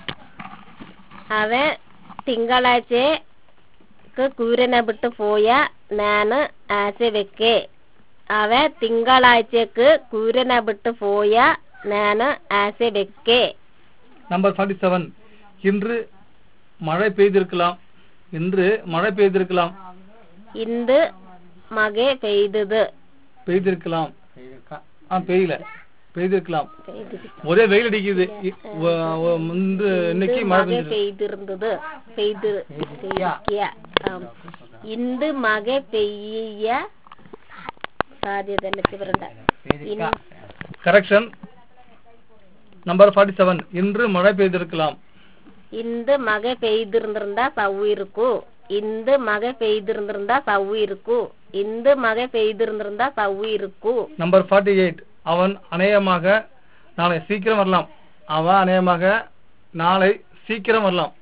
അവൻ തിങ്കളാഴ്ചക്ക് കൂരനെ വിട്ട് പോയ നാന് ആശ വെക്കേ അവൻ തിങ്കളാഴ്ചക്ക് കൂരനെ വിട്ട് പോയ നാന് ആശ വെക്കേ நம்பர் ஃபார்ட்டி செவன் இன்று மழை பெய்திருக்கலாம் இன்று மழை பெய்திருக்கலாம் ഇന്ത് മകെ പെയ്തത് பெய்திருக்கலாம் ஆ பெய்யல பெய்திருக்கலாம் പെയ്തിരിക്ക- ஒரே வெயில் அடிக்குது இ- வ- வ- முந்து இன்னைக்கு ഇന്ത് மழை മകെ பெய்திருக்கு പെയ്തിരുന്നത് പെയ്ത് പെയ്തിരിക്ക ആം. ഇന്ത് മകെ പെയ്യ സാധ്യത വരണ്ട கரெக்ஷன் நம்பர் ஃபார்ட்டி செவன் இன்று மழை பெய்திருக்கலாம் இந்த மகை பெய்திருந்திருந்தா சவ்வு இருக்கும் இந்த மகை பெய்திருந்திருந்தா சவ்வு இருக்கும் இந்த மகை பெய்திருந்திருந்தா சவ்வு இருக்கும் நம்பர் ஃபார்ட்டி எயிட் அவன் அநேகமாக நாளை சீக்கிரம் வரலாம் அவன் அநேகமாக நாளை சீக்கிரம் வரலாம்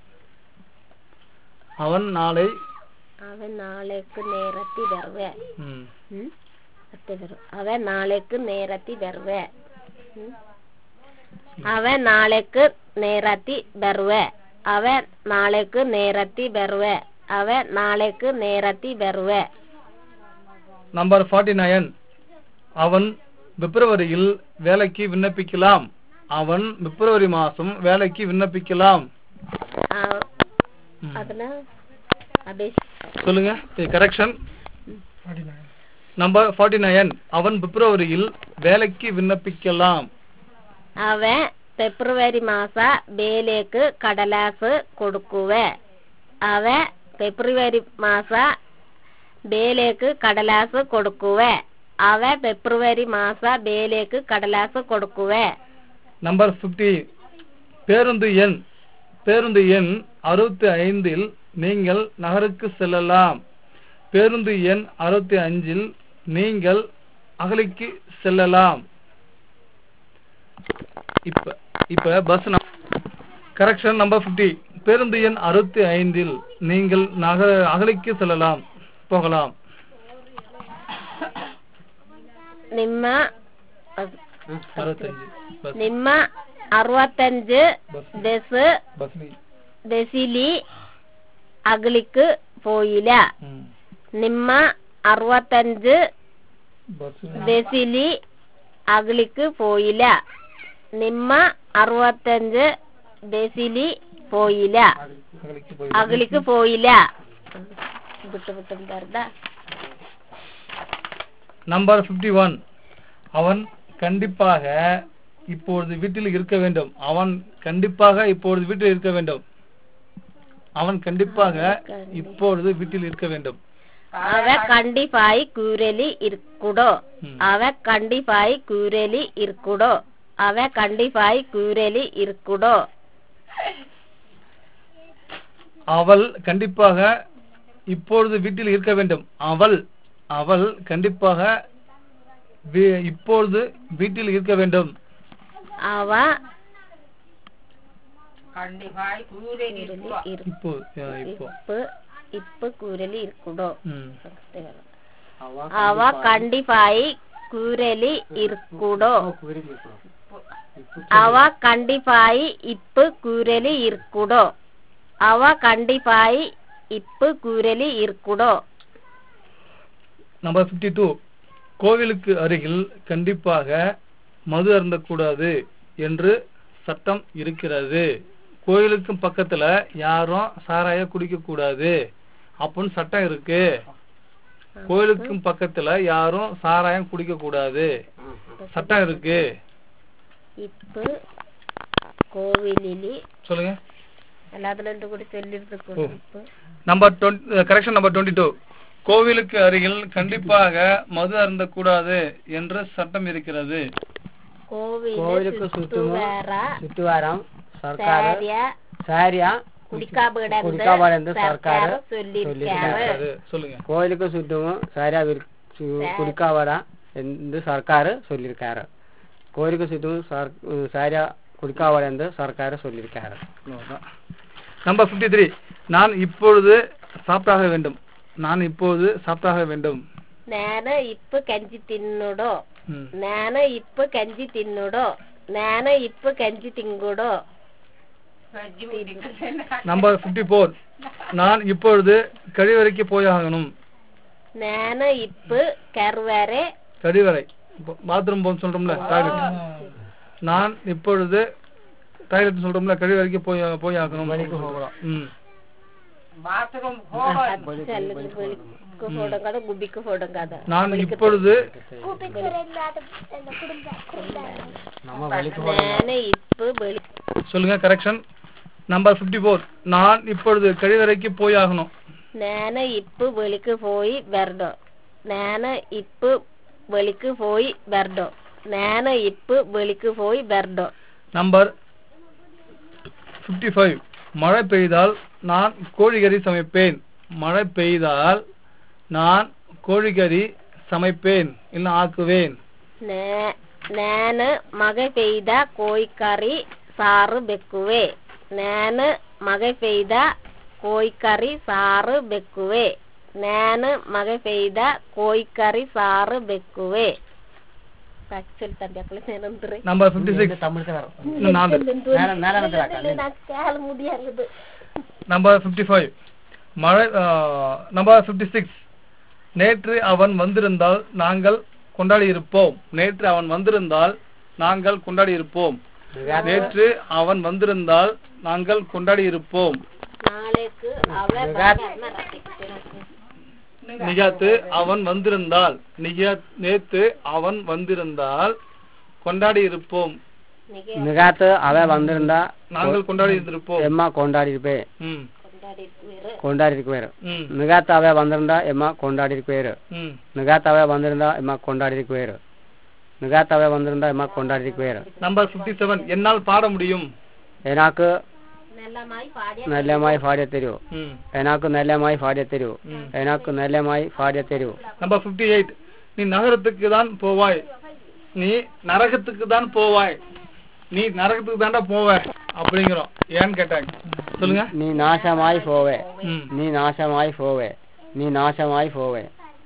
அவன் நாளை அவன் நாளைக்கு நேரத்தி வருவேன் ம், ம்? அத்தை வரும் அவன் நாளைக்கு நேரத்தி வருவேன் ம்? அவன் நாளைக்கு நேரத்தி வருவேன் அவன் நாளைக்கு நேரத்தி வருவேன் அவன் நாளைக்கு நேரத்தி வருவேன் நம்பர் ஃபார்ட்டி நைன் அவன் பிப்ரவரியில் வேலைக்கு விண்ணப்பிக்கலாம் அவன் பிப்ரவரி மாசம் வேலைக்கு விண்ணப்பிக்கலாம் அவ- ம். அதுல அபேஷ் சொல்லுங்க கரெக்ஷன் நம்பர் ஃபார்ட்டி நைன் அவன் பிப்ரவரியில் வேலைக்கு விண்ணப்பிக்கலாம் അവൻ ഫെബ്രുവരി മാസ ബേലേക്ക് കടലാസ് കൊടുക്കുവേ അവൻ ഫെബ്രുവരി മാസ ബേലേക്ക് കടലാസ് കൊടുക്കുവേ അവൻ ഫെബ്രുവരി മാസ ബേലേക്ക് കടലാസ് കൊടുക്കുവേ நம்பர் 50 பேருந்து எண் பேருந்து எண் அறுபத்தி ஐந்தில் நீங்கள் நகருக்கு செல்லலாம் பேருந்து எண் அறுபத்தி அஞ்சில் நீங்கள் அகலிக்கு செல்லலாம் இப்ப இப்ப பஸ் கரெக்ஷன் நம்பர் 50 பேருந்து எண் அறுபத்தி ஐந்தில் நீங்கள் நகர அகலிக்கு செல்லலாம் போகலாம் ನಿಮ್ಮ அறுபத்தஞ்சு பஸ் ನಿಮ್ಮ ಅರವತ್ತಂಜು பஸ் ബസ് பஸ்லி ബസിലി അഗലിക്ക് പോയില്ല ம் ನಿಮ್ಮ ಅರವತ್ತಂಜು பஸ் ബസിലി അഗലിക്ക് പോയില്ല ನಿಮ್ಮ അറുപത്തഞ്ച് ബസിലി പോയില്ല அகலிக்கு போய் അഗലിക്ക് പോയില്ല വിട്ടു വിട്ടു എന്താ நம்பர் 51 அவன் கண்டிப்பாக இப்பொழுது வீட்டில் இருக்க வேண்டும் அவன் கண்டிப்பாக இப்பொழுது வீட்டில் இருக்க வேண்டும் அவன் கண்டிப்பாக இப்பொழுது வீட்டில் இருக்க வேண்டும் അവ കണ്ടിപ്പായി കൂരലി ഇരിക്കുടോ ம். അവ കണ്ടിപ്പായി കൂരലി ഇരിക്കുടോ അവ കണ്ടിപ്പായി കൂരലി ഇരിക്കുടോ அவள் கண்டிப்பாக இப்பொழுது வீட்டில் இருக்க வேண்டும் அவள் அவள் கண்டிப்பாக வீ- இப்பொழுது வீட்டில் இருக்க வேண்டும் അവ கண்டிப்பாய் கூறி കൂരലി ഇരി- இப்போ அஹ், இப்போ ഇപ്പ് ഇപ്പ് കൂരലി ഇരിക്കുടോ ம். അവ കണ്ടിപ്പായി കൂരലി ഇരിക്കുടോ അവ കണ്ടിപ്പായി ഇപ്പ് കൂരലി ഇരിക്കുടോ അവ കണ്ടിപ്പായി ഇപ്പ് കൂരലി ഇരിക്കുടോ நம்பர் 52 கோவிலுக்கு அருகில் கண்டிப்பாக மது அருந்தக்கூடாது என்று சட்டம் இருக்கிறது கோயிலுக்கும் பக்கத்துல யாரும் சாராய குடிக்க கூடாது அப்படின்னு சட்டம் இருக்கு கோயிலுக்கும் பக்கத்துல யாரும் சாராயம் குடிக்க கூடாது சட்டம் இருக்கு ഇപ്പ് കോവിലില് சொல்லுங்க എല്ലാത്തിലും കൂടി ചൊല്ലിരുന്നു ഓ. Number correction number twenty two கோவிலுக்கு அருகில் கண்டிப்பாக மது அருந்தக்கூடாது என்ற சட்டம் இருக்கிறது കോവില് കോവിലുക്ക് ചുറ്റുവേറ ചുറ്റുവാരം സർക്കാർ സാര്യ സാരിയ കുടിക്കാവിടന്ത് കുടിക്കാവിടന്ത് സർക്കാർ സർക്കാർ ചൊല്ലിരിക്കാറ് அது சொல்லுங்க கோயிலுக்கு சுற்றும் சாரியா குடிக்காவடா என்று சர்க்கார் சொல்லியிருக்காரு கோயிலுக்கு சுற்றும் சாரியா குடிக்காவடா என்று சர்க்கார் சொல்லியிருக்காரு நம்பர் ஃபிஃப்டி த்ரீ நான் இப்பொழுது சாப்பிட்டாக வேண்டும் நான் இப்போது சாப்பிட்டாக வேண்டும் ನಾನು ಇಪ್ಪು ಕಂಜಿ ತಿನ್ನುಡೋ ம். ನಾನು ಇಪ್ಪು ಕಂಜಿ ತಿನ್ನುಡೋ ನಾನು ಇಪ್ಪು ಕಂಜಿ ತಿಂಗುಡೋ நம்பர் ஃபிஃப்டி ஃபோர் நான் இப்பொழுது கழிவறைக்கு போயாகணும் ನಾನು ಇಪ್ಪು ಕರ್ವರೆ கழிவறை பாத்ரூம் போன்னு சொல்றோம்ல டாய்லெட் நான் இப்பொழுது டாய்லெட் சொல்றோம்ல கழிவறைக்கு போய் போய் ஆகணும் ம் ಬಾತ್ರೂಮ್ ಹೋಗೋ ಚಲ್ಲಿಗೆ ಬೆಳಿಗ್ಗೆ ಹೋಡಂ ಕದ ಗುಬ್ಬಿಕ್ಕೆ ಹೋಡಂ ಕದ நான் இப்பொழுது நம்ம வெளிக்கு ನಾನು ಇಪ್ಪು ಬೆಳಿ சொல்லுங்க கரெக்ஷன் நம்பர் ஃபிஃப்டி ஃபோர் நான் இப்பொழுது கழிவறைக்கு போய் ஆகணும் ನಾನು ಇಪ್ಪು ಬೆಳಿಗ್ಗೆ ಹೋಯಿ ಬೆರ್ಡೋ ನಾನು ಇಪ್ಪು ಬೆಳಿಗ್ಗೆ ಹೋಯಿ ಬೆರ್ಡೋ ನಾನು ಇಪ್ಪು ಬೆಳಿಗ್ಗೆ ಹೋಯಿ ಬೆರ್ಡೋ நம்பர் ஃபிஃப்டி ஃபைவ் மழை பெய்தால் நான் கோழிக்கறி சமைப்பேன் மழை பெய்தால் நான் கோழிக்கறி சமைப்பேன் இல்லை ஆக்குவேன் ನೇ- ನಾನು ಮಗ ಪೆಯ್ದ ಕೋಯ್ಕರಿ ಸಾರು ಬೆಕ್ಕುವೆ ನಾನು ಮಗ ಪೆಯ್ದ ಕೋಯ್ಕರಿ ಸಾರು ಬೆಕ್ಕುವೆ ನಾನು ಮಗ ಪೆಯ್ದ ಕೋಯ್ಕರಿ ಸಾರು ಬೆಕ್ಕುವೆ ಆಕ್ಚುಲಿ ತಂದೆ ಏನಂದ್ರಿ நம்பர் ஃபிஃப்டி சிக்ஸ் தமிழ்ல வரும் இன்னும் நாலு நேரம் நேரம் வந்து வாக்கா நான் கால் முடியாது நம்பர் ஃபிஃப்டி ஃபைவ் மழை நம்பர் ஃபிஃப்டி சிக்ஸ் நேற்று அவன் வந்திருந்தால் நாங்கள் கொண்டாடி இருப்போம் நேற்று அவன் வந்திருந்தால் நாங்கள் கொண்டாடி இருப்போம் நேற்று அவன் வந்திருந்தால் நாங்கள் கொண்டாடி இருப்போம் நாளைக்கு அவ நிகாத்து அவன் வந்திருந்தால் நிகாத் நேத்து அவன் வந்திருந்தால் கொண்டாடி இருப்போம் மிகாத்து அவ வந்திருந்தா நாங்கள் கொண்டாடி இருந்திருப்போம் எம்மா கொண்டாடி இருப்பே ம் கொண்டாடி இருக்குவேரு ம் மிகாத்து அவ வந்திருந்தா எம்மா கொண்டாடி இருக்குவேரு ம் மிகாத்து அவ வந்திருந்தா எம்மா கொண்டாடி இருக்குவேரு மிகாத்து அவ வந்திருந்தா எம்மா கொண்டாடி இருக்குவேரு நம்பர் ஃபிஃப்டி செவன் என்னால் பாட முடியும் எனக்கு நலமாய் பாடிய நல்லமாய் பாடிய தெரியும் ம் எனக்கு நல்லமாய் பாடிய தெரியும் ம் எனக்கு நல்லமாய் பாடிய தெரியும் நம்பர் ஃபிஃப்டி எயிட் நீ நகரத்துக்கு தான் போவாய் நீ நரகத்துக்கு தான் போவாய் நீ நரகத்துக்கு தான்டா போவ அப்படிங்கிறோம் ஏன்னு கேட்டாங்க சொல்லுங்க நீ நாசமாய் போவே ம் நீ நாசமாய் போவே நீ நாசமாய் போவே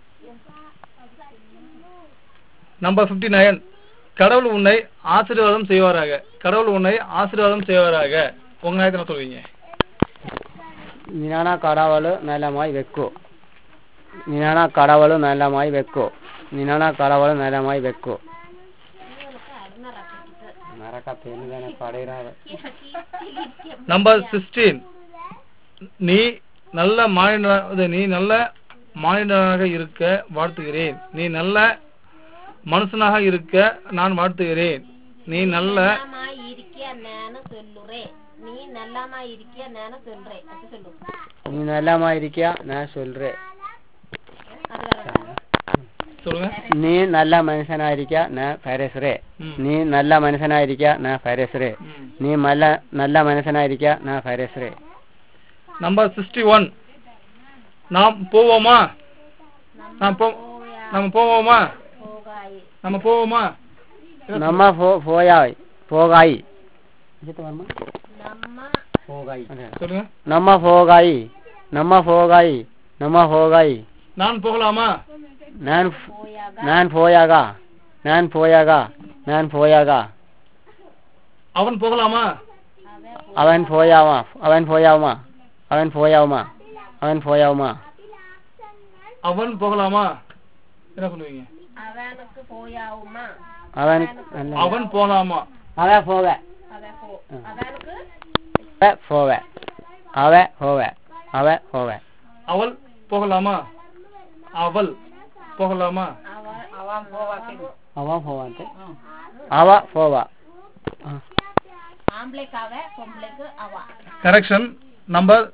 நம்பர் ஃபிஃப்டி நைன் கடவுள் உன்னை ஆசீர்வாதம் செய்வாராக கடவுள் உன்னை ஆசீர்வாதம் செய்வாராக உங்க நேரத்தில் சொல்வீங்க నినాన కడవలు నెలమాయి వెక్కు నినాన కడవలు నెలమాయి వెక్కు నినాన కడవలు నెలమాయి వెక్కు నరక పెనుగన పడేరాదు நம்பர் சிக்ஸ்டீன் நீ நல்ல மாநில நீ நல்ல மாநிலனாக இருக்க வாழ்த்துகிறேன் நீ நல்ல மனுஷனாக இருக்க நான் வாழ்த்துகிறேன் நீ நல்ல நலமாய் இருக்கிய நானு சொல்லுறேன் நீ நலமாய் இருக்கிய நானு சொல்றேன் அது சொல்லு நீ நல்லமாய் இருக்கியா நான் சொல்றேன் அது வரணும். சொல்லுங்க நீ நல்ல மனுஷனா இருக்கியா நான் பேசுறேன் ம். நீ நல்ல மனுஷனா இருக்கியா நான் பேசுறேன் ம். நீ நல்ல நல்ல மனுஷனா இருக்கியா நான் பேசுறேன் நம்பர் சிக்ஸ்டி ஒன் நாம் போவோமா நாம் போ நம்ம போவோமா போகாய் நம்ம போவோமா நம்ம போ போயாய் போகாய் நம்ம போகாய் சொல்லுங்க நம்ம போகாய் நம்ம போகாய் நம்ம போகாய் நான் போகலாமா நான் போயாக நான் போயாகா நான் போயாகா நான் போயாகா அவன் போகலாமா அவன் போயாமா அவன் போயாமா அவன் போயாமா அவன் போயாமா அவன் போகலாமா என்ன சொல்லுவீங்க அவனுக்கு போயாவுமா அவன் அவன் போகலாமா அவன் போவ அவன் போ அவனுக்கு அவ போவ அவ போவ அவ போவ அவள் போகலாமா அவள் போகலாமா அவ அவ அவன் போவாக்கு அவன் போவான்ட்டு அவ போவா ஆ. ஆம்பளைக்கு அவ பொம்பளைக்கு அவ கரெக்ஷன் நம்பர்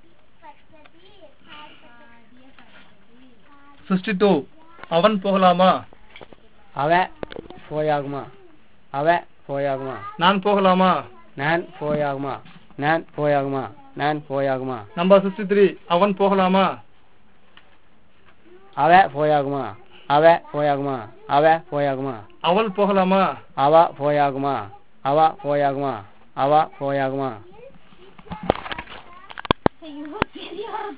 சிக்ஸ்டி டூ அவன் போகலாமா அவ போயாகுமா அவ போயாகுமா நான் போகலாமா நான் போயாகுமா நான் போயாகுமா நான் போயாகுமா நம்பர் சிக்ஸ்டி த்ரீ அவன் போகலாமா அவ போயாகுமா அவ போயாகுமா அவ போயாகுமா அவள் போகலாமா அவ போயாகுமா அவ போயாகுமா அவ போயாகுமா ஐயோ பெரிய